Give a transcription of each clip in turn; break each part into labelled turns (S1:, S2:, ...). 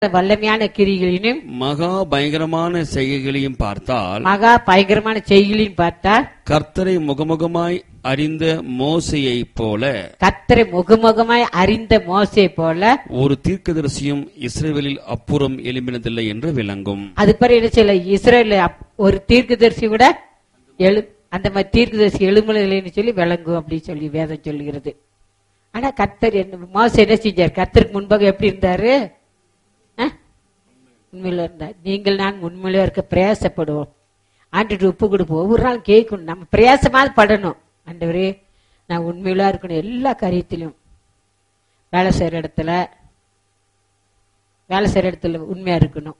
S1: வல்லமையான கிரிகளிலும்
S2: மகா பயங்கரமான செய்கைகளையும் பார்த்தால்
S1: மகா பயங்கரமான செய்களையும் பார்த்தால்
S2: கர்த்தரை முகமுகமாய் அறிந்த மோசையைப் போல
S1: கத்தரை முகமுகமாய் அறிந்த மோசே போல
S2: ஒரு தீர்க்கதரிசியும் இஸ்ரேலில் அப்புறம் எழும்பினதில்லை என்று விளங்கும்
S1: அது பிறகு என்ன சொல்ல இஸ்ரேல் ஒரு தீர்க்கதரிசி விட எழு அந்த மாதிரி தீர்க்கதரிசி எழுமலைன்னு சொல்லி விளங்கும் அப்படின்னு சொல்லி வேதம் சொல்லுகிறது ஆனா கத்தர் என்ன மோச என்ன செஞ்சார் கத்தருக்கு முன்பாக எப்படி இருந்தாரு ஆ? உண்மையில இருந்தார் நீங்கள் நான் உண்மையில இருக்க பிரயாசப்படுவோம் ஆண்டுட்டு உப்பு கொடுப்போம் ஒவ்வொரு நாள் கேட்கணும் நம்ம பிரயாசமாவது படணும் ஆண்டவரே நான் உண்மையில இருக்கணும் எல்லா காரியத்திலும் வேலை செய்யற இடத்துல வேலை செய்யற இடத்துல உண்மையா இருக்கணும்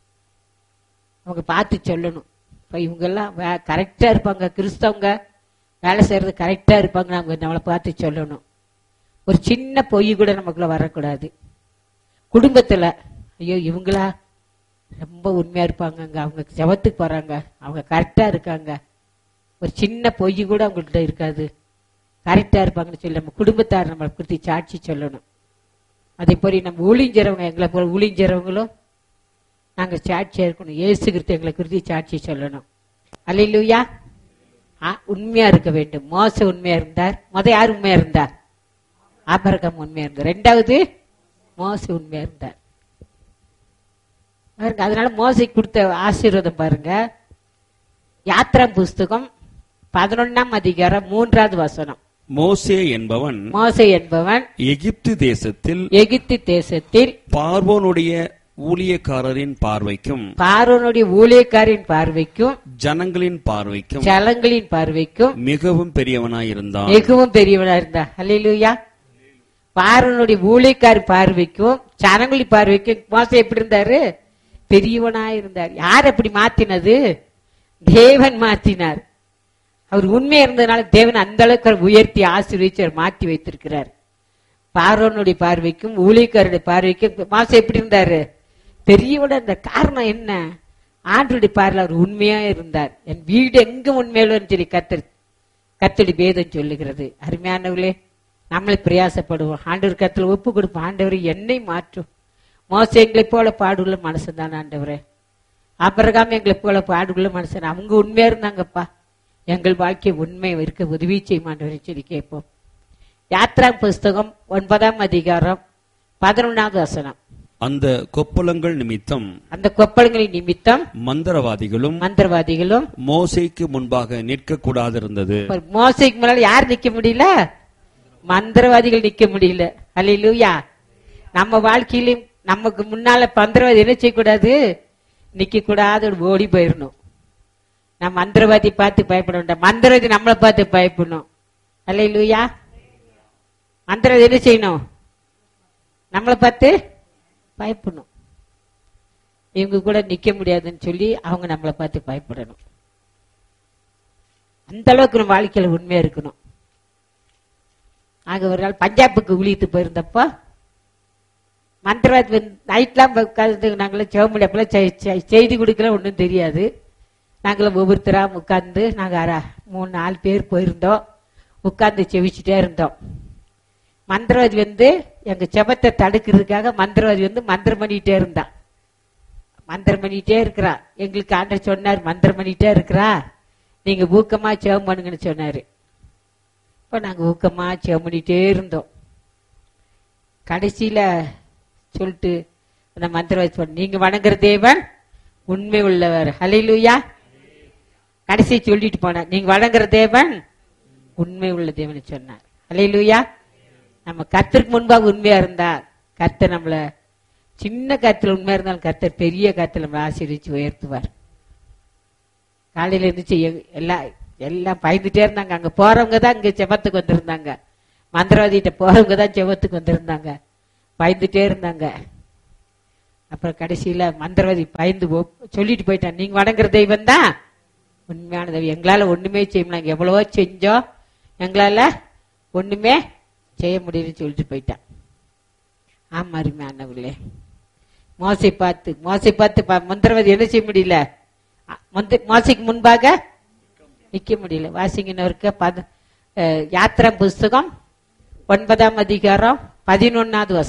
S1: அவங்க பார்த்து சொல்லணும் இப்போ இவங்கெல்லாம் கரெக்டாக இருப்பாங்க கிறிஸ்தவங்க வேலை செய்கிறது கரெக்டாக இருப்பாங்க அவங்க நம்மளை பார்த்து சொல்லணும் ஒரு சின்ன பொய் கூட நமக்குள்ள வரக்கூடாது குடும்பத்தில் ஐயோ இவங்களா ரொம்ப உண்மையாக இருப்பாங்கங்க அவங்க ஜபத்துக்கு போகிறாங்க அவங்க கரெக்டாக இருக்காங்க ஒரு சின்ன பொய் கூட அவங்கள்ட்ட இருக்காது கரெக்டாக இருப்பாங்கன்னு சொல்லி நம்ம குடும்பத்தார் நம்மளை குறித்து சாட்சி சொல்லணும் அதே போல நம்ம ஊழிஞ்சறவங்க எங்களை போல ஊழிஞ்சறவங்களும் நாங்க சாட்சியா இருக்கணும் இயேசு கிறிஸ்து எங்களை குறித்து சாட்சி சொல்லணும் அல்லையா உண்மையா இருக்க வேண்டும் மோச உண்மையா இருந்தார் முத யார் உண்மையா இருந்தார் ஆபரகம் உண்மையா இருந்தார் ரெண்டாவது மோச உண்மையா இருந்தார் பாருங்க அதனால மோசைக்கு கொடுத்த ஆசீர்வாதம் பாருங்க யாத்ரா புஸ்தகம் பதினொன்னாம் அதிகாரம் மூன்றாவது வசனம்
S2: மோசே என்பவன்
S1: மோசை என்பவன்
S2: எகிப்து தேசத்தில்
S1: எகிப்து தேசத்தில்
S2: பார்வோனுடைய ஊழியக்காரரின் பார்வைக்கும்
S1: பார்வனுடைய ஊழியக்காரின் பார்வைக்கும்
S2: ஜனங்களின் பார்வைக்கும்
S1: ஜலங்களின் பார்வைக்கும்
S2: மிகவும் பெரியவனாயிருந்தான்
S1: மிகவும் பெரியவனா இருந்தா அல்லேலூயா பார்வனுடைய ஊழியக்காரி பார்வைக்கும் ஜனங்களின் பார்வைக்கும் மோசம் எப்படி இருந்தாரு பெரியவனா இருந்தார் யார் அப்படி மாத்தினது தேவன் மாத்தினார் அவர் உண்மை இருந்ததுனால தேவன் அந்த அளவுக்கு அவர் உயர்த்தி ஆசீர்வதிச்சு அவர் மாற்றி வைத்திருக்கிறார் பார்வனுடைய பார்வைக்கும் ஊழியக்காரருடைய பார்வைக்கும் மாசம் எப்படி இருந்தாரு பெரியவட இருந்த காரணம் என்ன ஆண்டுடைய பார்வையில் அவர் உண்மையா இருந்தார் என் வீடு எங்க உண்மையிலும் சொல்லி கத்தர் கத்தடி பேதம் சொல்லுகிறது அருமையானவர்களே நம்மளை பிரயாசப்படுவோம் ஆண்டவர் கத்துல ஒப்பு கொடுப்போம் ஆண்டவர் என்னை மாற்றும் மோச எங்களை போல பாடுள்ள மனுஷன் தான் ஆண்டவரே அப்புறகாம எங்களை போல பாடுள்ள மனுஷன் அவங்க உண்மையா இருந்தாங்கப்பா எங்கள் வாழ்க்கை உண்மை இருக்க உதவி செய்யும் ஆண்டவரை சொல்லி கேட்போம் யாத்ரா புஸ்தகம் ஒன்பதாம் அதிகாரம் பதினொன்னாவது வசனம்
S2: அந்த கொப்பளங்கள் நிமித்தம்
S1: அந்த கொப்பளங்களின் நிமித்தம்
S2: மந்திரவாதிகளும்
S1: மந்திரவாதிகளும்
S2: மோசேக்கு முன்பாக நிற்க கூடாதிருந்தது
S1: ஒரு மோசைக்கு முன்னால யார் நிக்க முடியல மந்திரவாதிகள் நிக்க முடியல அல்லையா நம்ம வாழ்க்கையிலும் நமக்கு முன்னால மந்திரவாதி என்ன செய்யக்கூடாது நிக்க கூடாது ஓடி போயிடணும் நம்ம மந்திரவாதி பார்த்து பயப்பட வேண்டாம் மந்திரவாதி நம்மளை பார்த்து பயப்படணும் அல்லையா மந்திரவாதி என்ன செய்யணும் நம்மளை பார்த்து பயப்படணும் இவங்க கூட நிக்க முடியாதுன்னு சொல்லி அவங்க நம்மளை பார்த்து பயப்படணும் அந்த அளவுக்கு நம்ம வாழ்க்கையில உண்மையா இருக்கணும் நாங்க ஒரு நாள் பஞ்சாபுக்கு ஊழியத்து போயிருந்தப்போ மந்திரவாதி வந்து நைட்லாம் உட்காந்து நாங்களாம் சிவ முடியப்பெல்லாம் செய்தி கொடுக்கல ஒன்றும் தெரியாது நாங்களும் ஒவ்வொருத்தரா உட்காந்து நாங்கள் அரை மூணு நாலு பேர் போயிருந்தோம் உட்காந்து செவிச்சுட்டே இருந்தோம் மந்திரவாதி வந்து எங்க செபத்தை தடுக்கிறதுக்காக மந்திரவாதி வந்து மந்திரம் பண்ணிட்டே இருந்தான் மந்திரம் பண்ணிட்டே இருக்கிறா எங்களுக்கு ஆண்டர் சொன்னார் மந்திரம் பண்ணிட்டே இருக்கிறா நீங்க ஊக்கமா செவம் பண்ணுங்கன்னு சொன்னாரு இப்ப நாங்க ஊக்கமா செவம் பண்ணிட்டே இருந்தோம் கடைசியில சொல்லிட்டு அந்த மந்திரவாதி சொன்ன நீங்க வணங்குற தேவன் உண்மை உள்ளவர் ஹலிலுயா கடைசி சொல்லிட்டு போனார் நீங்க வணங்குற தேவன் உண்மை உள்ள தேவன் சொன்னார் ஹலிலுயா நம்ம கத்திற்கு முன்பாக உண்மையா இருந்தா கர்த்தர் நம்மள சின்ன கருத்துல உண்மையா இருந்தாலும் கர்த்தர் பெரிய கருத்துல நம்மளை ஆசீர்வதிச்சு உயர்த்துவார் காலையில இருந்துச்சு எல்லாம் எல்லாம் பயந்துட்டே இருந்தாங்க அங்க போறவங்க தான் இங்க செவத்துக்கு வந்திருந்தாங்க மந்திரவாதிகிட்ட போறவங்க தான் செவத்துக்கு வந்திருந்தாங்க பயந்துட்டே இருந்தாங்க அப்புறம் கடைசியில மந்திரவாதி பயந்து சொல்லிட்டு போயிட்டான் நீங்க வணங்குற தெய்வம் தான் உண்மையான தெய்வம் எங்களால ஒண்ணுமே செய்ய முடியல எவ்வளவோ செஞ்சோம் எங்களால ஒண்ணுமே செய்ய முடியும்னு சொல்லிட்டு போயிட்டான் ஆமா அருமையானவர்களே மோசை பார்த்து மோசை பார்த்து மந்திரவாதி என்ன செய்ய முடியல மோசைக்கு முன்பாக நிக்க முடியல வாசிங்கனவருக்கு பத யாத்திரா புஸ்தகம் ஒன்பதாம் அதிகாரம் பதினொன்னாவது வசனம்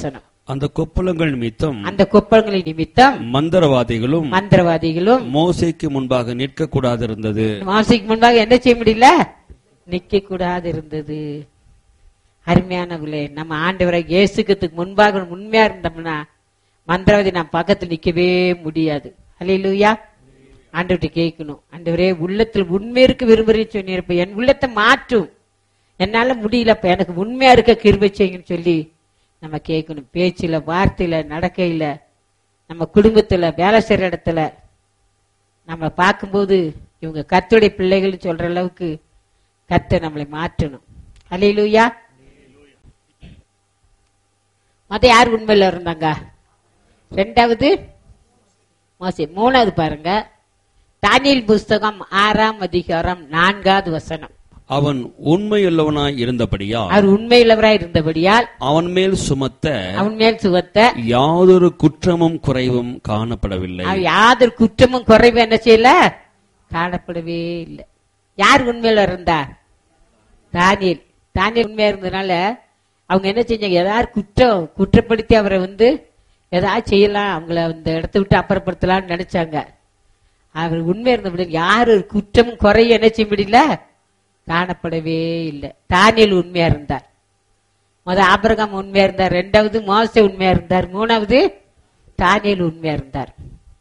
S2: அந்த கொப்பளங்கள் நிமித்தம்
S1: அந்த கொப்பளங்களின் நிமித்தம்
S2: மந்திரவாதிகளும்
S1: மந்திரவாதிகளும்
S2: மோசைக்கு முன்பாக நிற்க கூடாதிருந்தது
S1: மாசிக்கு முன்பாக என்ன செய்ய முடியல நிக்க கூடாது இருந்தது அருமையானவர்களே நம்ம ஆண்டவரை இயேசுக்கிறதுக்கு முன்பாக உண்மையா இருந்தோம்னா மந்திரவாதி நம்ம பக்கத்துல நிக்கவே முடியாது அல்லையா ஆண்டவர்கிட்ட கேட்கணும் ஆண்டவரே உள்ளத்தில் உண்மை இருக்க விரும்புறேன்னு சொன்னிருப்ப என் உள்ளத்தை மாற்றும் என்னால முடியலப்ப எனக்கு உண்மையா இருக்க கிருபை செய்யுங்கன்னு சொல்லி நம்ம கேட்கணும் பேச்சுல வார்த்தையில நடக்கையில நம்ம குடும்பத்துல வேலை செய்யற இடத்துல நம்ம பார்க்கும்போது இவங்க கர்த்தருடைய பிள்ளைகள் சொல்ற அளவுக்கு கர்த்தர் நம்மளை மாற்றணும் அல்லையிலூயா மத்த யார் உண்மையில இருந்தாங்க ரெண்டாவது மோசே மூணாவது பாருங்க தானியல் புஸ்தகம் ஆறாம் அதிகாரம் நான்காவது வசனம்
S2: அவன் உண்மையுள்ளவனாய் இருந்தபடியா
S1: அவர் உண்மையுள்ளவராய் இருந்தபடியால்
S2: அவன் மேல் சுமத்த
S1: அவன் மேல் சுவத்த
S2: யாதொரு குற்றமும் குறைவும் காணப்படவில்லை
S1: அவர் யாதொரு குற்றமும் குறைவும் என்ன செய்யல காணப்படவே இல்லை யார் உண்மையில இருந்தார் தானியல் தானியல் உண்மையா இருந்ததுனால அவங்க என்ன செஞ்சாங்க ஏதாவது குற்றம் குற்றப்படுத்தி அவரை வந்து ஏதாவது செய்யலாம் அவங்கள அந்த இடத்த விட்டு அப்புறப்படுத்தலாம்னு நினைச்சாங்க அவர் உண்மை இருந்தபடி யாரு ஒரு குற்றமும் குறையும் என்ன செய்ய முடியல காணப்படவே இல்லை தானியல் உண்மையா இருந்தார் முத ஆபிரகாம் உண்மையா இருந்தார் ரெண்டாவது மோசே உண்மையா இருந்தார் மூணாவது தானியல் உண்மையா இருந்தார்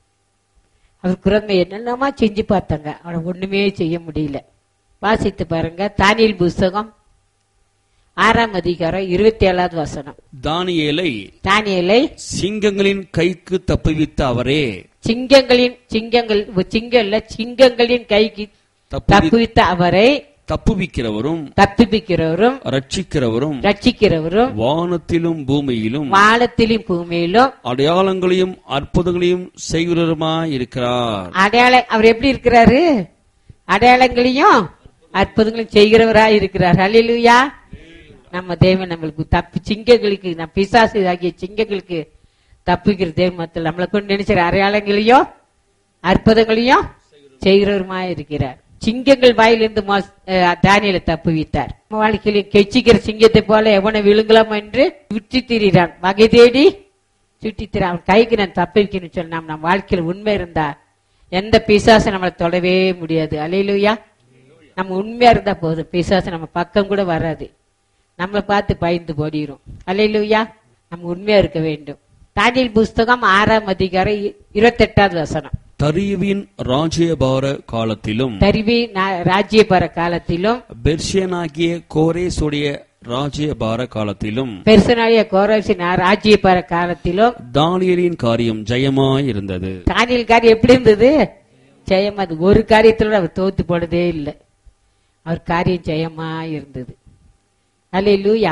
S1: அவர் குரந்தை என்னென்னமா செஞ்சு பார்த்தாங்க அவனை ஒண்ணுமே செய்ய முடியல வாசித்து பாருங்க தானியல் புஸ்தகம் ஆறாம் அதிகாரம் இருபத்தி ஏழாவது வசனம்
S2: தானியேலை
S1: தானியலை
S2: சிங்கங்களின் கைக்கு தப்புவித்த அவரே
S1: சிங்கங்களின் சிங்கங்கள் சிங்கல்ல சிங்கங்களின் கைக்கு
S2: தப்புவி
S1: தப்புவித்த அவரை
S2: தப்புவிக்கிறவரும்
S1: தப்பிப்பிக்கிறவரும்
S2: ரட்சிக்கிறவரும்
S1: ரட்சிக்கிறவரும்
S2: வானத்திலும் பூமியிலும்
S1: வானத்திலும் பூமியிலும்
S2: அடையாளங்களையும் அற்புதங்களையும் செய்கிறவருமாய் இருக்கிறார்
S1: அடையாள அவர் எப்படி இருக்கிறாரு அடையாளங்களையும் அற்புதங்களையும் செய்கிறவராய் இருக்கிறார் ஹalleluya நம்ம தேவன் நம்மளுக்கு தப்பி சிங்கங்களுக்கு நம்ம பிசாசு ஆகிய சிங்கங்களுக்கு தப்பிக்கிற தேவன் மத்தியில் நம்மளை கொண்டு நினைச்சிற அடையாளங்களையும் அற்புதங்களையும் செய்கிறவருமாய் இருக்கிறார் சிங்கங்கள் வாயிலிருந்து மோஸ்- அஹ் தானியேலை தப்புவித்தார் நம்ம வாழ்க்கையில கெச்சிக்கிற சிங்கத்தை போல எவனை விழுங்கலாம் என்று சுற்றி திரிகிறான் வகை தேடி சுற்றி திரி அவன் கைக்கு நான் தப்பிக்கணும்னு சொல்லி நாம் நம்ம வாழ்க்கையில உண்மை இருந்தா எந்த பிசாசு நம்மளை தொடவே முடியாது அலையிலுயா நம்ம உண்மையா இருந்தா போதும் பிசாசு நம்ம பக்கம் கூட வராது நம்மளை பார்த்து பயந்து போடிரும் அலையிலுயா நம்ம உண்மையா இருக்க வேண்டும் தானியல் புஸ்தகம் ஆறாம் அதிகாரம் இ- இருபத்தெட்டாவது வசனம்
S2: தரியுவின் ராஜ்யபார காலத்திலும்
S1: தருவி நா- ராஜ்யபர காலத்திலும்
S2: பெர்ஷியனாகிய கோரேசுடைய ராஜ்யபார காலத்திலும்
S1: பெருசனாய கோரசின் ராஜ்யபர காலத்திலும்
S2: தானியலின் காரியம் ஜெயமாயிருந்தது
S1: தானியல் காரியம் எப்படி இருந்தது ஜெயம் அது ஒரு காரியத்துல அவர் தோத்து போனதே இல்லை அவர் காரியம் ஜெயமா இருந்தது அல்ல லூயா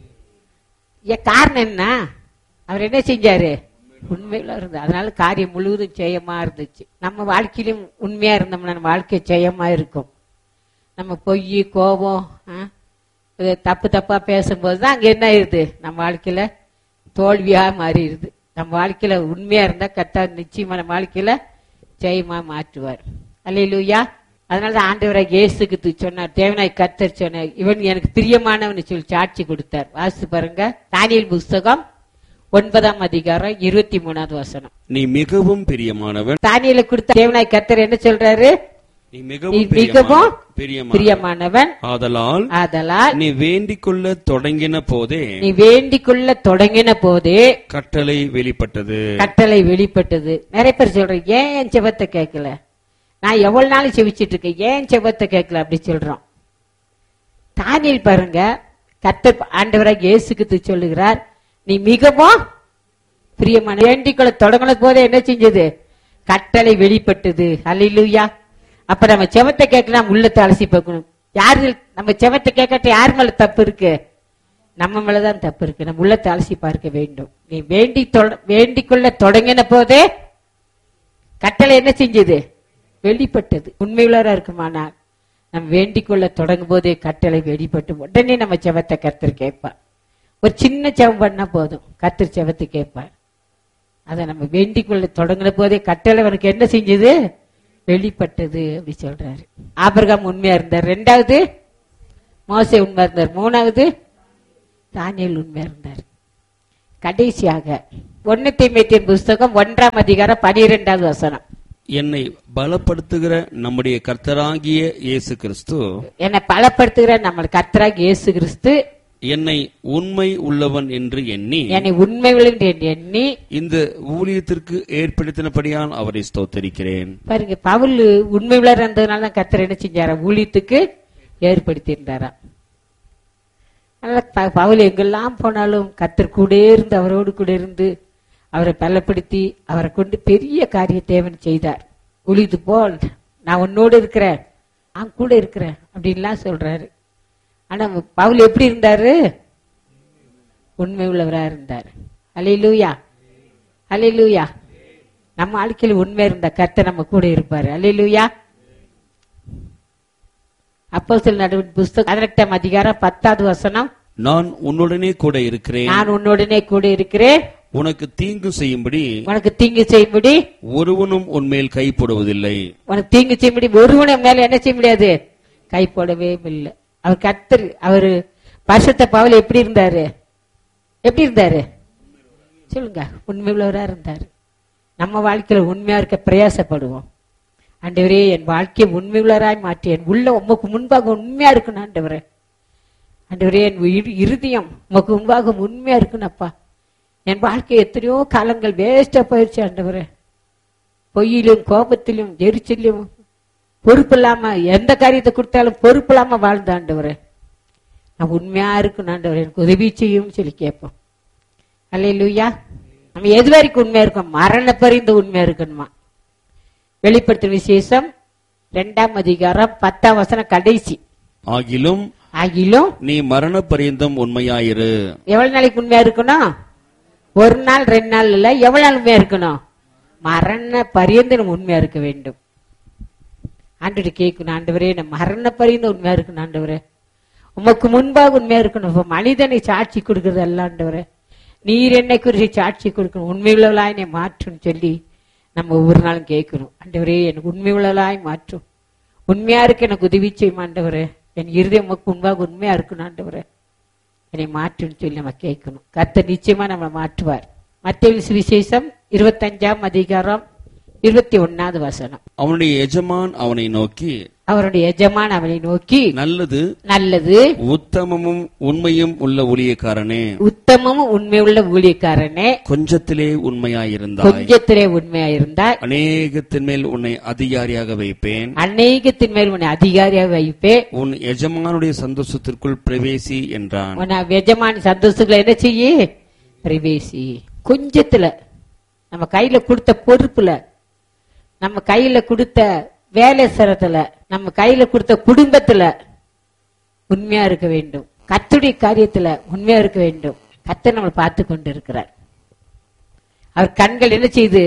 S1: ஏன் காரணம் என்ன அவர் என்ன செஞ்சாரு உண்மையில இருந்தார் அதனால காரியம் முழுவதும் ஜெயமா இருந்துச்சு நம்ம வாழ்க்கையிலும் உண்மையா இருந்தோம்னா நம்ம வாழ்க்கை ஜெயமா இருக்கும் நம்ம பொய் கோபம் ஆ, இது தப்பு தப்பா பேசும்போது தான் அங்க என்ன ஆயிருது நம்ம வாழ்க்கையில தோல்வியா மாறிடுது நம்ம வாழ்க்கையில உண்மையா இருந்தா கத்தா நிச்சயமா நம்ம வாழ்க்கையில ஜெயமா மாற்றுவார் அல்லையிலூயா அதனால தான் ஆண்டவராக இயேசுக்கு சொன்னார் தேவனாய் கத்தர் சொன்னார் இவன் எனக்கு பிரியமானவன் சொல்லி சாட்சி கொடுத்தார் வாசித்து பாருங்க தானியல் புஸ்தகம் ஒன்பதாம் அதிகாரம் இருபத்தி மூணாவது வசனம்
S2: நீ மிகவும் பிரியமானவன்
S1: தானியல கொடுத்த தேவனாய் கத்தர் என்ன சொல்றாரு
S2: நீ
S1: நீ
S2: மிகவும்
S1: மிகவும்
S2: பிரியமான
S1: பிரியமானவன்
S2: ஆதலால்
S1: ஆதலால்
S2: நீ வேண்டிக் கொள்ள தொடங்கின போதே
S1: நீ வேண்டிக் கொள்ள தொடங்கின போதே
S2: கட்டளை வெளிப்பட்டது
S1: கட்டளை வெளிப்பட்டது நிறைய பேர் சொல்றேன் ஏன் என் செபத்தை கேட்கல நான் எவ்வளவு நாள் செவிச்சிட்டு இருக்கேன் ஏன் செபத்தை கேட்கல அப்படி சொல்றோம் தானியல் பாருங்க கத்த ஆண்டவராக இயேசுக்கு சொல்லுகிறார் நீ மிகவும் பிரியமான வேண்டிக் கொள்ள தொடங்கின போதே என்ன செஞ்சது கட்டளை வெளிப்பட்டது அல்லையா அப்ப நம்ம செவத்தை கேட்க நம்ம உள்ளத்தை அலசி பார்க்கணும் யாரு நம்ம செவத்தை கேட்கட்ட யார் மேல தப்பு இருக்கு நம்ம மேலதான் தப்பு இருக்கு நம்ம உள்ளத்தை அலசி பார்க்க வேண்டும் நீ வேண்டி தொட- வேண்டிக் கொள்ள தொடங்கின போதே கட்டளை என்ன செஞ்சது வெளிப்பட்டது உண்மையுள்ளவரா இருக்குமானா நம்ம வேண்டிக் கொள்ள தொடங்கும் போதே கட்டளை வெளிப்பட்டு உடனே நம்ம செவத்தை கர்த்தர் கேட்பார் ஒரு சின்ன செவம் பண்ணா போதும் கர்த்தர் செவத்தை கேட்பார் அதை நம்ம வேண்டிக் கொள்ள தொடங்கின போதே கட்டளை அவனுக்கு என்ன செஞ்சது வெளிப்பட்டது அப்படி சொல்றாரு ஆபிரகாம் உண்மையா இருந்தார் ரெண்டாவது மோசே உண்மையா இருந்தார் மூணாவது தானியல் உண்மையா இருந்தார் கடைசியாக ஒன்னு தீமைத்தின் புஸ்தகம் ஒன்றாம் அதிகாரம் பனிரெண்டாவது வசனம்
S2: என்னை பலப்படுத்துகிற நம்முடைய கர்த்தராகிய இயேசு கிறிஸ்து
S1: என்னை பலப்படுத்துகிற நம்ம கர்த்தராக இயேசு கிறிஸ்து
S2: என்னை உண்மை உள்ளவன் என்று எண்ணி
S1: என்னை உண்மை என்று எண்ணி
S2: இந்த ஊழியத்திற்கு ஏற்படுத்தினபடியால் அவரை ஸ்தோத்தரிக்கிறேன்
S1: பாருங்க பவுல் உண்மை உள்ள இருந்ததுனால தான் கர்த்தர் என்ன செஞ்சாரா ஊழியத்துக்கு ஏற்படுத்தியிருந்தாராம் அதனால ப- பவுல் எங்கெல்லாம் போனாலும் கர்த்தர் கூட இருந்து அவரோடு கூட இருந்து அவரை பலப்படுத்தி அவரை கொண்டு பெரிய காரிய தேவன் செய்தார் உழிது போல் நான் உன்னோடு இருக்கிறேன் நான் கூட இருக்கிறேன் அப்படின்லாம் சொல்றாரு ஆனா பவுல் எப்படி இருந்தாரு உண்மை உள்ளவரா இருந்தார் அலையிலூயா அலையிலூயா நம்ம வாழ்க்கையில் உண்மை இருந்த கர்த்தர் நம்ம கூட இருப்பாரு அலையிலூயா அப்போ சில நடுவின் புஸ்தகம் பதினெட்டாம் அதிகாரம் பத்தாவது வசனம்
S2: நான் உன்னுடனே கூட இருக்கிறேன்
S1: நான் உன்னுடனே கூட இருக்கிறேன்
S2: உனக்கு தீங்கு செய்யும்படி
S1: உனக்கு தீங்கு செய்யும்படி
S2: ஒருவனும் உன்மேல் கை போடுவதில்லை
S1: உனக்கு தீங்கு செய்யும்படி ஒருவனை மேல என்ன செய்ய முடியாது கை போடவே இல்லை அவர் கர்த்தர் அவரு பரிசுத்த பவுல் எப்படி இருந்தாரு எப்படி இருந்தாரு சொல்லுங்க உண்மை உள்ளவரா இருந்தாரு நம்ம வாழ்க்கையில உண்மையா இருக்க பிரயாசப்படுவோம் ஆண்டவரே என் வாழ்க்கையை உண்மை உள்ளவராய் மாற்றி என் உள்ள உமக்கு முன்பாக உண்மையா இருக்கணும் ஆண்டவரே ஆண்டவரே என் இரு- இருதயம் உமக்கு முன்பாக உண்மையா இருக்கணும்ப்பா என் வாழ்க்கை எத்தனையோ காலங்கள் வேஸ்டா போயிடுச்சு ஆண்டவரே பொய்யிலும் கோபத்திலும் எரிச்சலும் பொறுப்பு இல்லாம எந்த காரியத்தை கொடுத்தாலும் பொறுப்பு இல்லாம வாழ்ந்த ஆண்டவரே நான் உண்மையா இருக்கணும் ஆண்டவரே எனக்கு உதவி செய்யும் சொல்லி கேட்போம் அல்லையா நம்ம எது வரைக்கும் உண்மையா இருக்கோம் மரண பரிந்து உண்மையா இருக்கணுமா வெளிப்படுத்தும் விசேஷம் ரெண்டாம் அதிகாரம் பத்தாம் வசனம் கடைசி
S2: ஆகிலும்
S1: ஆகிலும்
S2: நீ மரண பரியந்தம் உண்மையாயிரு
S1: எவ்வளவு நாளைக்கு உண்மையா இருக்கணும் ஒரு நாள் ரெண்டு நாள் இல்ல எவ்வளவு நாள் உண்மையா இருக்கணும் மரண பரியந்து நம்ம உண்மையா இருக்க வேண்டும் ஆண்டு கேட்கணும் ஆண்டவரே நம்ம மரண பரியந்து உண்மையா இருக்கணும் ஆண்டவரே உமக்கு முன்பாக உண்மையா இருக்கணும் இப்ப மனிதனை சாட்சி கொடுக்கறது அல்ல ஆண்டவரே நீர் என்னை குறித்து சாட்சி கொடுக்கணும் உண்மையுள்ளவளாய் என்னை மாற்றுன்னு சொல்லி நம்ம ஒவ்வொரு நாளும் கேட்கணும் ஆண்டவரே எனக்கு உண்மையுள்ளவளாய் மாற்றும் உண்மையா இருக்க எனக்கு உதவி செய்யும் ஆண்டவரே என் இருதயம் உமக்கு முன்பாக உண்மையா இருக்கணும் ஆண்டவரே என்னை மாற்றுன்னு சொல்லி நம்ம கேட்கணும் கர்த்தர் நிச்சயமா நம்மளை மாற்றுவார் மத்திய சுவிசேஷம் இருபத்தஞ்சாம் அதிகாரம் இருபத்தி ஒன்னாவது வசனம்
S2: அவனுடைய எஜமான் அவனை நோக்கி
S1: அவருடைய எஜமான் அவனை நோக்கி
S2: நல்லது
S1: நல்லது
S2: உத்தமமும் உண்மையும் உள்ள ஊழியக்காரனே
S1: உத்தமமும் உண்மையுள்ள ஊழியக்காரனே
S2: கொஞ்சத்திலே உண்மையாயிருந்தாய்
S1: கொஞ்சத்திலே உண்மையாயிருந்தாய்
S2: அநேகத்தின் மேல் உன்னை அதிகாரியாக வைப்பேன்
S1: அநேகத்தின் மேல் உன்னை அதிகாரியாக வைப்பே
S2: உன் எஜமானுடைய சந்தோஷத்திற்குள் பிரவேசி என்றான்
S1: உன் எஜமான் சந்தோஷங்களை என்ன செய்ய பிரவேசி கொஞ்சத்துல நம்ம கையில கொடுத்த பொறுப்புல நம்ம கையில கொடுத்த வேலை சிரத்துல நம்ம கையில கொடுத்த குடும்பத்துல உண்மையா இருக்க வேண்டும் கத்துடைய காரியத்துல உண்மையா இருக்க வேண்டும் கத்தர் நம்ம பார்த்து கொண்டு இருக்கிறார் அவர் கண்கள் என்ன செய்யுது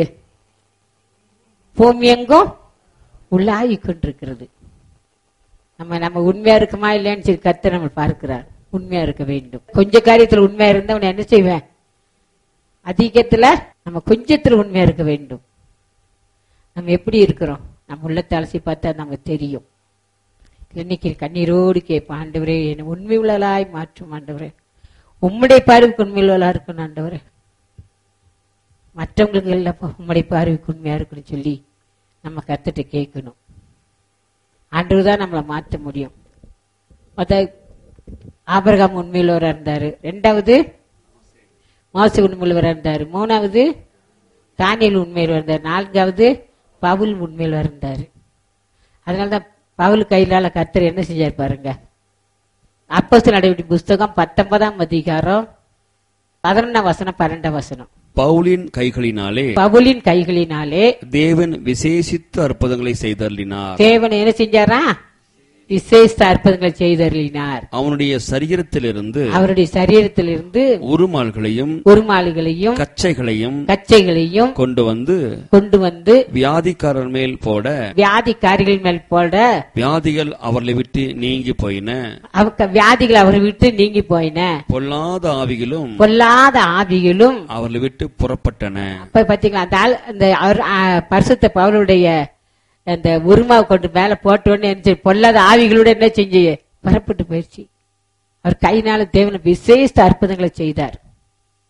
S1: பூமி எங்கும் உள்ளாகி கொண்டிருக்கிறது நம்ம நம்ம உண்மையா இருக்குமா இல்லையான்னு சொல்லி கத்தர் நம்ம பார்க்கிறார் உண்மையா இருக்க வேண்டும் கொஞ்ச காரியத்துல உண்மையா இருந்தா உன்னை என்ன செய்வேன் அதிகத்துல நம்ம கொஞ்சத்துல உண்மையா இருக்க வேண்டும் நம்ம எப்படி இருக்கிறோம் நம்ம உள்ளத்தை அலசி பார்த்தா நமக்கு தெரியும் இன்னைக்கு கண்ணீரோடு கேட்போம் ஆண்டவரே என்னை உண்மை உள்ளலாய் மாற்றும் ஆண்டவரே உம்முடைய பார்வைக்கு உண்மை உள்ளலா இருக்கணும் ஆண்டவரே மற்றவங்களுக்கு இல்லப்பா உம்முடைய பார்வைக்கு உண்மையா இருக்குன்னு சொல்லி நம்ம கத்துட்டு கேட்கணும் ஆண்டவர் தான் நம்மளை மாற்ற முடியும் மொத ஆபரகாம் உண்மையுள்ளவராக இருந்தாரு ரெண்டாவது மோச உண்மையுள்ளவராக இருந்தாரு மூணாவது தானியல் உண்மையில் இருந்தார் நான்காவது பவுல் உண்மையில் இருந்தார் அதனாலதான் பவுல் கையிலால கர்த்தர் என்ன செஞ்சார் பாருங்க அப்போஸ்தலர் நடவடிக்கை புஸ்தகம் பத்தொன்பதாம் அதிகாரம் பதினொன்னாம் வசனம் பன்னெண்டாம் வசனம்
S2: பவுலின் கைகளினாலே
S1: பவுலின் கைகளினாலே
S2: தேவன் விசேஷித்த அற்புதங்களை செய்தருளினார்
S1: தேவன் என்ன செஞ்சாரா விசேஷ அற்புதங்களை செய்தருளினார்
S2: அவனுடைய சரீரத்திலிருந்து
S1: அவருடைய சரீரத்திலிருந்து
S2: உருமால்களையும்
S1: உருமாளிகளையும்
S2: கச்சைகளையும்
S1: கச்சைகளையும்
S2: கொண்டு வந்து
S1: கொண்டு வந்து
S2: வியாதிக்காரர் மேல் போட
S1: வியாதிக்காரிகள் மேல் போட
S2: வியாதிகள் அவர்களை விட்டு நீங்கி போயின
S1: அவங்க வியாதிகள் அவரை விட்டு நீங்கி போயின
S2: பொல்லாத ஆவிகளும்
S1: பொல்லாத ஆவிகளும்
S2: அவர்களை விட்டு புறப்பட்டன
S1: அப்ப பாத்தீங்களா அந்த ஆள் அந்த அவர் ஆ, பரிசுத்த பவுலுடைய அந்த உருமாவை கொண்டு மேல போட்ட உடனே என்ன செய்ய- பொல்லாத ஆவிகளோட என்ன செஞ்சு புறப்பட்டு போயிடுச்சு அவர் கையினால தேவன விசேஷ அற்புதங்களை செய்தார்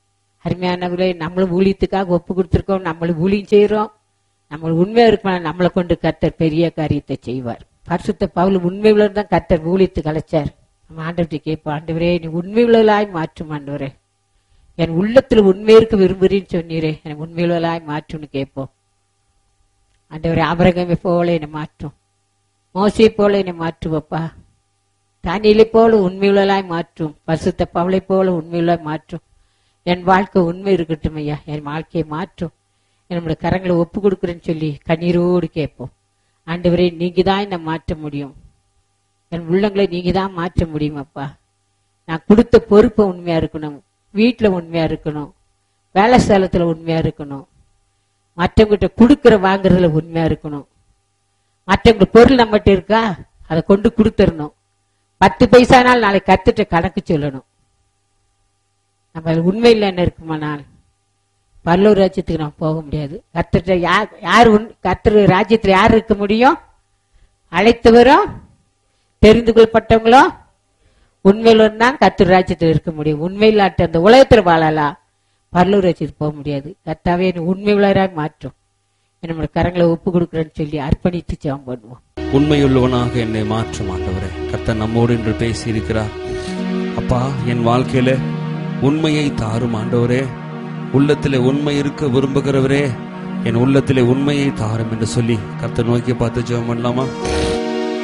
S1: அருமையானவர்களே நம்மளும் ஊழியத்துக்காக ஒப்பு கொடுத்துருக்கோம் நம்மளும் ஊழியம் செய்யறோம் நம்ம உண்மையா இருக்கணும் நம்மளை கொண்டு கர்த்தர் பெரிய காரியத்தை செய்வார் பரிசுத்த பவுல் உண்மை தான் கர்த்தர் ஊழியத்துக்கு அழைச்சார் நம்ம ஆண்டவர்கிட்ட கேட்போம் ஆண்டவரே நீ உண்மை உள்ளவளாய் மாற்றும் ஆண்டவரே என் உள்ளத்துல உண்மை இருக்க விரும்புறேன்னு சொன்னீரே என் உண்மை உள்ளவளாய் மாற்றும்னு கேட்போம் ஆண்டவரே ஆபரகமை போல என்னை மாற்றும் மோசை போல என்னை மாற்றுவப்பா தானியலை போல உண்மையுள்ளலாய் மாற்றும் பசுத்த பவளை போல உண்மையுள்ளாய் மாற்றும் என் வாழ்க்கை உண்மை இருக்கட்டும் ஐயா என் வாழ்க்கையை மாற்றும் என்னுடைய கரங்களை ஒப்பு கொடுக்குறேன்னு சொல்லி கண்ணீரோடு கேட்போம் ஆண்டவரே நீங்க தான் என்னை மாற்ற முடியும் என் உள்ளங்களை நீங்க தான் மாற்ற முடியும் அப்பா நான் கொடுத்த பொறுப்பை உண்மையா இருக்கணும் வீட்டுல உண்மையா இருக்கணும் வேலை ஸ்தலத்துல உண்மையா இருக்கணும் மற்றவங்கிட்ட கொடுக்கற வாங்குறதுல உண்மையா இருக்கணும் மற்றவங்க பொருள் நம்மகிட்ட இருக்கா அதை கொண்டு கொடுத்துடணும் பத்து பைசானால் நாளைக்கு கத்துட்ட கணக்கு சொல்லணும் நம்ம அதுல உண்மை இல்லைன்னு இருக்குமானால் பல்லூர் ராஜ்யத்துக்கு நம்ம போக முடியாது கத்துட்ட யார் யார் உண் கத்துரு ராஜ்யத்துல யார் இருக்க முடியும் அழைத்தவரும் தெரிந்து கொள்ளப்பட்டவங்களோ உண்மையில தான் கத்துரு ராஜ்யத்தில் இருக்க முடியும் உண்மையில்லாட்ட அந்த உலகத்துல வாழலாம் பல்லூர் ராஜ்யத்துக்கு போக முடியாது கத்தாவே என்னை உண்மை உள்ளவராய் மாற்றும் நம்மளோட கரங்களை ஒப்பு கொடுக்குறேன்னு சொல்லி அர்ப்பணித்து ஜெபம் பண்ணுவோம்
S2: உண்மையுள்ளவனாக என்னை மாற்றும் ஆண்டவரே கர்த்தர் நம்மோடு என்று பேசி இருக்கிறார் அப்பா என் வாழ்க்கையில உண்மையை தாரும் ஆண்டவரே உள்ளத்திலே உண்மை இருக்க விரும்புகிறவரே என் உள்ளத்திலே உண்மையை தாரும் என்று சொல்லி கர்த்தர் நோக்கி பார்த்து ஜெபம் பண்ணலாமா